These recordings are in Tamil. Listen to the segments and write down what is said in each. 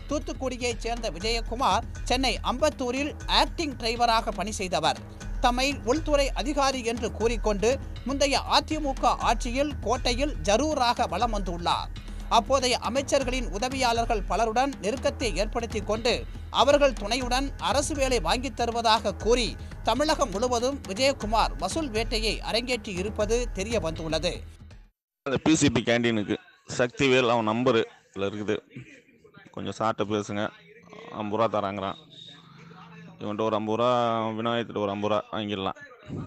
தூத்துக்குடியைச் சேர்ந்த விஜயகுமார் சென்னை அம்பத்தூரில் ஆக்டிங் டிரைவராக பணி செய்தவர் தம்மை உள்துறை அதிகாரி என்று கூறிக்கொண்டு முந்தைய அதிமுக ஆட்சியில் கோட்டையில் ஜரூராக வலம் வந்துள்ளார் அப்போதைய அமைச்சர்களின் உதவியாளர்கள் பலருடன் நெருக்கத்தை ஏற்படுத்தி கொண்டு அவர்கள் துணையுடன் அரசு வேலை வாங்கித் தருவதாக கூறி தமிழகம் முழுவதும் விஜயகுமார் வசூல் வேட்டையை அரங்கேற்றி இருப்பது தெரிய வந்துள்ளது அந்த பிசிபி கேண்டீனுக்கு சக்திவேல் அவன் நம்பரு இதில் இருக்குது கொஞ்சம் சாட்டை பேசுங்க ஐம்பது ரூபா தராங்கிறான் இவன்கிட்ட ஒரு ஐம்பது ரூபா விநாயகத்திட்ட ஒரு ஐம்பது ரூபா வாங்கிடலாம்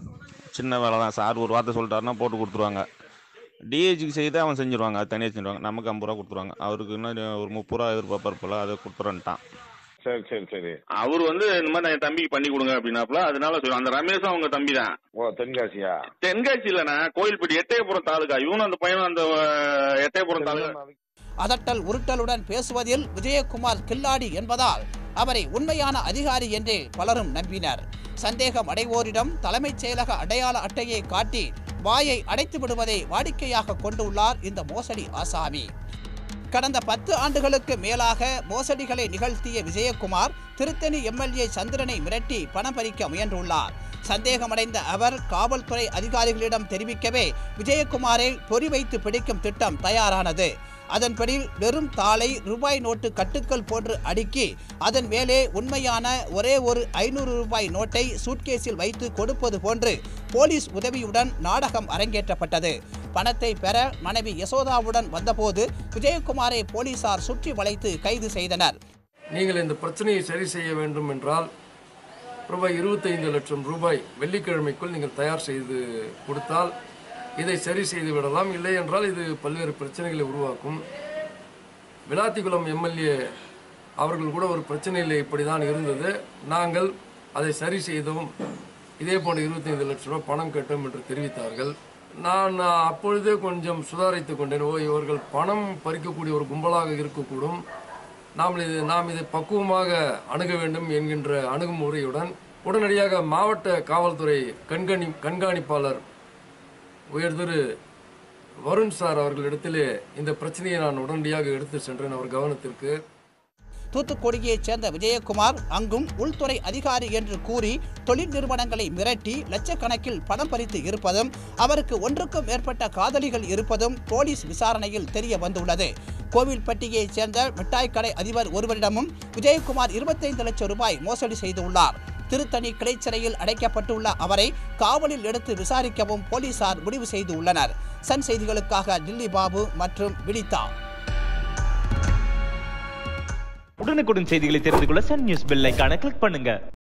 சின்ன வேலை தான் சார் ஒரு வார்த்தை சொல்லிட்டாருன்னா போட்டு கொடுத்துருவாங்க டிஏஜிக்கு செய்து அவன் செஞ்சுருவாங்க அது தனியாக செஞ்சுருவாங்க நமக்கு ஐம்பது ரூபா கொடுத்துருவாங்க அவருக்கு இன்னும் ஒரு முப்பது ரூபா எதிர்பார்ப்பார் போல அதை கொடுத்துறேன்ட்டான் சரி சரி சரி அவர் வந்து இந்த மாதிரி என் தம்பிக்கு பண்ணி கொடுங்க அப்படின்னாப்புல அதனால சொல்லு அந்த ரமேஷும் அவங்க தம்பி தான் ஓ தென்காசியா தென்காசி இல்லைண்ணா கோயில்பட்டி எட்டயபுரம் தாலுகா இவனும் அந்த பையனும் அந்த அஹ், எட்டயபுரம் தாலுகா அதட்டல் உருட்டலுடன் பேசுவதில் விஜயகுமார் கில்லாடி என்பதால் அவரை உண்மையான அதிகாரி என்றே பலரும் நம்பினர் சந்தேகம் அடைவோரிடம் தலைமைச் செயலக அடையாள அட்டையை காட்டி வாயை அடைத்து விடுவதை வாடிக்கையாக கொண்டுள்ளார் இந்த மோசடி ஆசாமி கடந்த பத்து ஆண்டுகளுக்கு மேலாக மோசடிகளை நிகழ்த்திய விஜயகுமார் திருத்தணி எம்எல்ஏ சந்திரனை மிரட்டி பணம் பறிக்க முயன்றுள்ளார் சந்தேகமடைந்த அவர் காவல்துறை அதிகாரிகளிடம் தெரிவிக்கவே விஜயகுமாரை பொறி வைத்து பிடிக்கும் திட்டம் தயாரானது அதன்படி வெறும் தாளை ரூபாய் நோட்டு கட்டுக்கள் போன்று அடுக்கி அதன் மேலே உண்மையான ஒரே ஒரு ஐநூறு ரூபாய் நோட்டை சூட்கேஸில் வைத்து கொடுப்பது போன்று போலீஸ் உதவியுடன் நாடகம் அரங்கேற்றப்பட்டது பணத்தை பெற மனைவி யசோதாவுடன் வந்தபோது விஜயகுமாரை போலீசார் சுற்றி வளைத்து கைது செய்தனர் நீங்கள் இந்த பிரச்சனையை சரி செய்ய வேண்டும் என்றால் ரூபாய் இருபத்தைந்து லட்சம் ரூபாய் வெள்ளிக்கிழமைக்குள் நீங்கள் தயார் செய்து கொடுத்தால் இதை சரி செய்து விடலாம் இல்லை என்றால் இது பல்வேறு பிரச்சனைகளை உருவாக்கும் விளாத்திக்குளம் எம்எல்ஏ அவர்கள் கூட ஒரு பிரச்சனையில் இப்படி தான் இருந்தது நாங்கள் அதை சரி செய்தோம் இதே போன்ற இருபத்தைந்து லட்சம் ரூபாய் பணம் கட்டும் என்று தெரிவித்தார்கள் நான் அப்பொழுதே கொஞ்சம் சுதாரித்து கொண்டேன் ஓ இவர்கள் பணம் பறிக்கக்கூடிய ஒரு கும்பலாக இருக்கக்கூடும் நாம் இது நாம் இதை பக்குவமாக அணுக வேண்டும் என்கின்ற அணுகுமுறையுடன் உடனடியாக மாவட்ட காவல்துறை கண்காணி கண்காணிப்பாளர் உயர் திரு வருண் சார் அவர்களிடத்திலே இந்த பிரச்சனையை நான் உடனடியாக எடுத்து சென்றேன் அவர் கவனத்திற்கு தூத்துக்குடியைச் சேர்ந்த விஜயகுமார் அங்கும் உள்துறை அதிகாரி என்று கூறி தொழில் நிறுவனங்களை மிரட்டி லட்சக்கணக்கில் பணம் பறித்து இருப்பதும் அவருக்கு ஒன்றுக்கும் மேற்பட்ட காதலிகள் இருப்பதும் போலீஸ் விசாரணையில் தெரிய வந்துள்ளது கோவில்பட்டியைச் சேர்ந்த மிட்டாய் கடை அதிபர் ஒருவரிடமும் விஜயகுமார் இருபத்தைந்து லட்சம் ரூபாய் மோசடி செய்துள்ளார் திருத்தணி கிளைச்சிறையில் அடைக்கப்பட்டுள்ள அவரை காவலில் எடுத்து விசாரிக்கவும் போலீசார் முடிவு செய்துள்ளனர் சன் செய்திகளுக்காக டில்லி பாபு மற்றும் வினிதா உடனுக்குடன் செய்திகளை தெரிந்து கொள்ள சன் நியூஸ் பெல் ஐகானை கிளிக் பண்ணுங்க